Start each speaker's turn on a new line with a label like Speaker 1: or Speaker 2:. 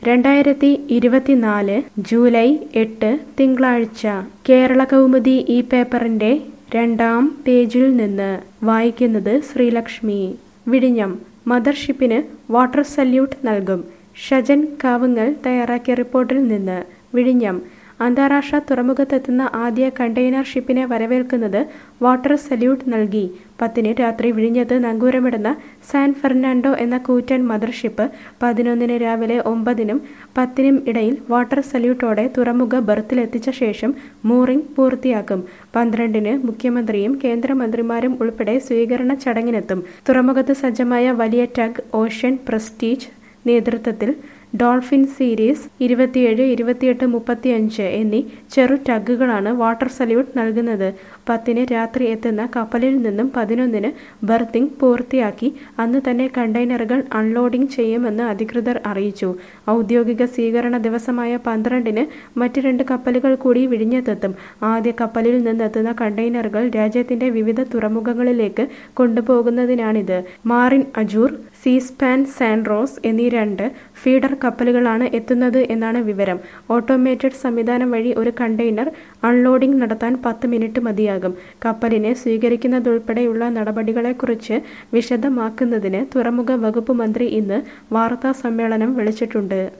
Speaker 1: രണ്ടായിരത്തി ഇരുപത്തിനാല് ജൂലൈ എട്ട് തിങ്കളാഴ്ച കേരള കൗമുദി ഈ പേപ്പറിന്റെ രണ്ടാം പേജിൽ നിന്ന് വായിക്കുന്നത് ശ്രീലക്ഷ്മി വിഴിഞ്ഞം മദർഷിപ്പിന് വാട്ടർ സല്യൂട്ട് നൽകും ഷജൻ കാവുങ്ങൽ തയ്യാറാക്കിയ റിപ്പോർട്ടിൽ നിന്ന് വിഴിഞ്ഞം അന്താരാഷ്ട്ര തുറമുഖത്തെത്തുന്ന ആദ്യ കണ്ടെയ്നർ ഷിപ്പിനെ വരവേൽക്കുന്നത് വാട്ടർ സല്യൂട്ട് നൽകി പത്തിന് രാത്രി വിഴിഞ്ഞത്ത് നങ്കൂരമിടുന്ന സാൻ ഫെർണാണ്ടോ എന്ന കൂറ്റൻ മദർഷിപ്പ് പതിനൊന്നിന് രാവിലെ ഒമ്പതിനും പത്തിനും ഇടയിൽ വാട്ടർ സല്യൂട്ടോടെ തുറമുഖ ബർത്തിലെത്തിച്ച ശേഷം മൂറിംഗ് പൂർത്തിയാക്കും പന്ത്രണ്ടിന് മുഖ്യമന്ത്രിയും കേന്ദ്രമന്ത്രിമാരും ഉൾപ്പെടെ സ്വീകരണ ചടങ്ങിനെത്തും തുറമുഖത്ത് സജ്ജമായ വലിയ ടഗ് ഓഷ്യൻ പ്രസ്റ്റീജ് നേതൃത്വത്തിൽ ഡോൾഫിൻ സീരീസ് ഇരുപത്തിയേഴ് ഇരുപത്തിയെട്ട് മുപ്പത്തിയഞ്ച് എന്നീ ചെറു ടഗുകളാണ് വാട്ടർ സല്യൂട്ട് നൽകുന്നത് പത്തിന് രാത്രി എത്തുന്ന കപ്പലിൽ നിന്നും പതിനൊന്നിന് ബർത്തിങ് പൂർത്തിയാക്കി അന്ന് തന്നെ കണ്ടെയ്നറുകൾ അൺലോഡിംഗ് ചെയ്യുമെന്ന് അധികൃതർ അറിയിച്ചു ഔദ്യോഗിക സ്വീകരണ ദിവസമായ പന്ത്രണ്ടിന് മറ്റ് രണ്ട് കപ്പലുകൾ കൂടി വിഴിഞ്ഞത്തെത്തും ആദ്യ കപ്പലിൽ നിന്നെത്തുന്ന കണ്ടെയ്നറുകൾ രാജ്യത്തിന്റെ വിവിധ തുറമുഖങ്ങളിലേക്ക് കൊണ്ടുപോകുന്നതിനാണിത് മാറിൻ അജൂർ സീസ്പാൻ സാൻഡ്രോസ് എന്നീ രണ്ട് ഫീഡർ കപ്പലുകളാണ് എത്തുന്നത് എന്നാണ് വിവരം ഓട്ടോമേറ്റഡ് സംവിധാനം വഴി ഒരു കണ്ടെയ്നർ അൺലോഡിംഗ് നടത്താൻ പത്ത് മിനിറ്റ് മതിയാകും കപ്പലിനെ സ്വീകരിക്കുന്നതുൾപ്പെടെയുള്ള നടപടികളെക്കുറിച്ച് വിശദമാക്കുന്നതിന് തുറമുഖ വകുപ്പ് മന്ത്രി ഇന്ന് വാർത്താ സമ്മേളനം വിളിച്ചിട്ടുണ്ട്